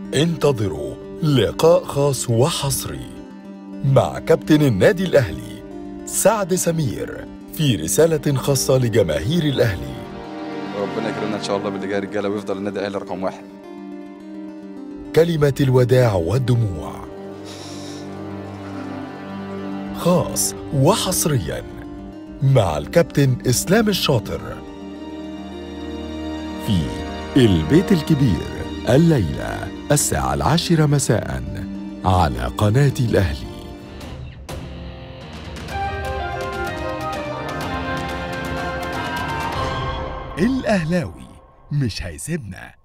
انتظروا لقاء خاص وحصري مع كابتن النادي الأهلي سعد سمير في رسالة خاصة لجماهير الأهلي ربنا يكرمنا ان شاء الله باللي جاي رجاله ويفضل النادي الاهلي رقم واحد كلمة الوداع والدموع خاص وحصريا مع الكابتن إسلام الشاطر في البيت الكبير الليلة الساعة العاشرة مساء على قناة الأهلي الأهلاوي مش هيسيبنا